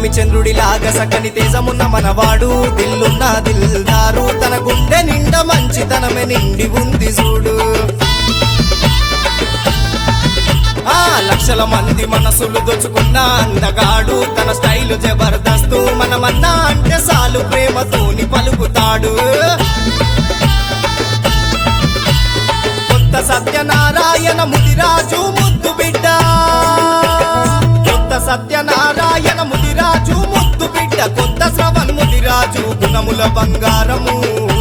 పున్నమి చంద్రుడిలాగా సకని తేజమున్న మనవాడు దిల్లున్న దిల్దారు తన గుండె నిండా మంచితనమే నిండి ఉంది చూడు ఆ లక్షల మంది మనసులు దోచుకున్న అందగాడు తన స్టైల్ జబర్దస్తు మనమన్నా అంటే సాలు ప్రేమతోని పలుకుతాడు కొత్త సత్యనారాయణ ముదిరాజు ముద్దు బిడ్డ కొత్త సత్యనారాయణ ముదిరాజు ముద్దు బిడ్డ కొత్త శ్రవణ్ ముదిరాజు గుణముల బంగారము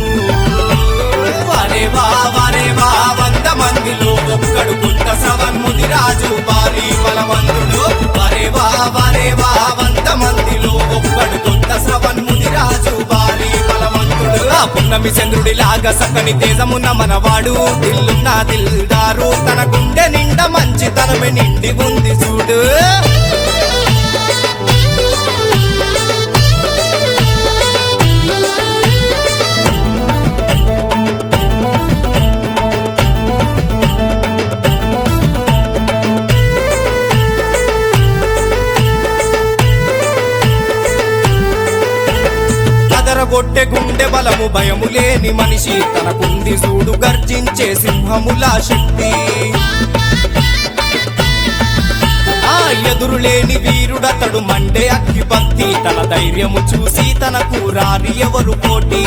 వరే వా వరే వా వంద మందిలో ఒక్కడు కొత్త శ్రవణ్ ముదిరాజు భారీ బలవంతుడు వరే వా వరే వా వంద మందిలో ఒక్కడు కొత్త శ్రవణ్ ముదిరాజు భారీ బలవంతుడు ఆ పున్నమి చంద్రుడిలాగా సకని తేజమున్న మనవాడు దిల్లున్న దిల్దారు తన గుండె నిండా మంచితనమే నిండి ఉంది చూడు కదరగొట్టె గుండె బలము భయము లేని మనిషి తనకుంది చూడు గర్జించే సింహముల శక్తి ఆ ఎదురులేని వీరుడతడు మండే అగ్గిపత్తి తన ధైర్యము చూసి తనకు రాని ఎవరు పోటీ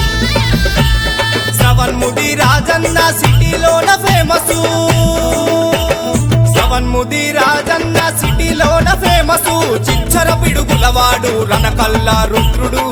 శ్రవణ్ముడి రాజన్న సిటీలోన ఫేమస్ శ్రవణ్ముడి రాజన్న సిటీలోన ఫేమస్ చిచ్చర పిడుగులవాడు రణకల్ల రుద్రుడు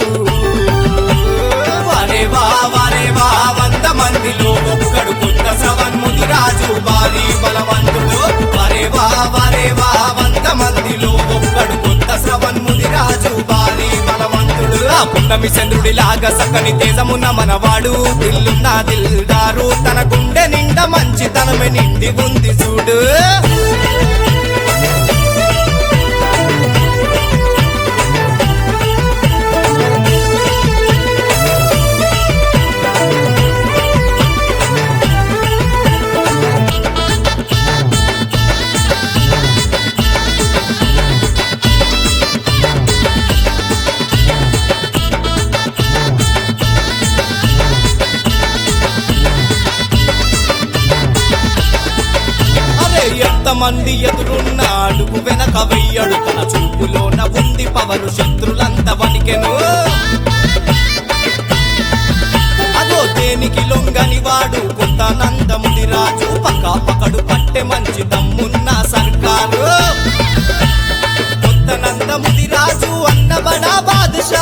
వరే వా వరే వా వంద మందిలో ఒక్కడు కొత్త శ్రవణ్ముడి రాజు భారీ బలవంతుడు వరే వా వరే వా వంద మందిలో ఒక్కడు కొత్త శ్రవణ్ముడి రాజు భారీ బలవంతుడు ఆ పున్నమి చంద్రుడిలాగా సకని తేజమున్న మనవాడు దిల్లున్న దిల్దారు తన గుండె నిండా మంచితనమే నిండి ఉంది చూడు అరే ఎంతమంది ఎదురున్న అడుగు వెనక వెయ్యడు తన చూపులోన ఉంది పవరు శత్రులంత వణికెను అదో దేనికి లొంగని వాడు కొత్త నందముని రాజు పక్క పకడు పట్టె మంచి దమ్మున్న సర్కారు కొత్త నందముది రాజు అన్నబడా బాదుషా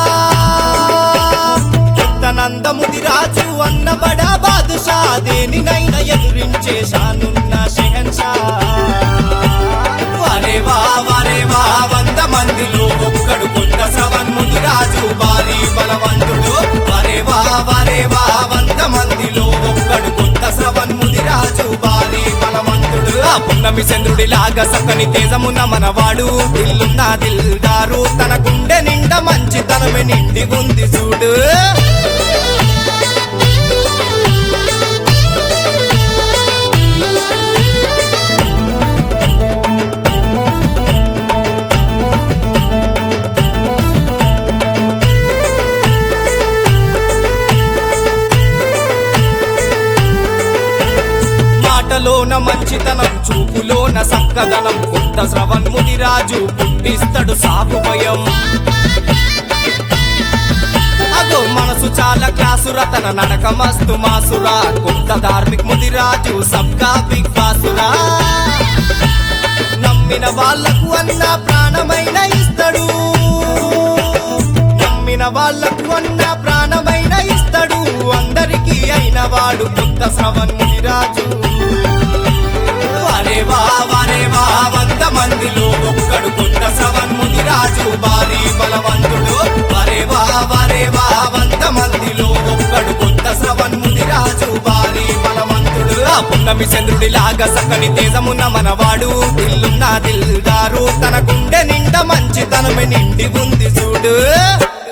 కొత్త నందముది రాజు అన్నబడా బాదుషా దేనినైనా ఎదురించే షానున్న షెహన్షా వరే వా వరే వా వంద మందిలో ఒక్కడు కొత్త శ్రవణ్ముది రాజు భారీ బలవంతుడు వరే వా వరే వా వంద మందిలో ఒక్కడు కొత్త శ్రవణ్ముది రాజు భారీ బలవంతుడు ఆ పున్నమి చంద్రుడిలాగా సకని తేజమున్న మనవాడు దిల్లున్న దిల్దారు తన గుండె నిండా మంచితనమే నిండి ఉంది చూడు మాటలోన మంచితనం చూపులోన సక్కదనం కొత్త శ్రవణ్ముడి రాజు పుట్టిస్తాడు సాగు భయం అదో మనసు చాలా క్లాసురా తన నడక మస్తు మాసురా కొత్త ధార్మిక్ ముదిరాజు సబ్కా బిగ్ బాసురా నమ్మిన వాళ్లకు అన్న ప్రాణమైన ఇస్తాడు నమ్మిన వాళ్లకు అన్న ప్రాణమైన ఇస్తాడు అందరికీ అయిన వాడు కొత్త శ్రవణ్ముడి రాజు వరే వా వరే వా వంద మందిలో ఒక్కడు కొత్త శ్రవణ్ముడి రాజు భారీ బలవంతుడు వరే వా వరే వా వంద మందిలో ఒక్కడు కొత్త శ్రవణ్ముడి రాజు భారీ బలవంతుడు ఆ పున్నమి చంద్రుడిలాగా సకని తేజమున్న మనవాడు దిల్లున్న దిల్దారు తన గుండె నిండా మంచితనమే నిండి ఉంది చూడు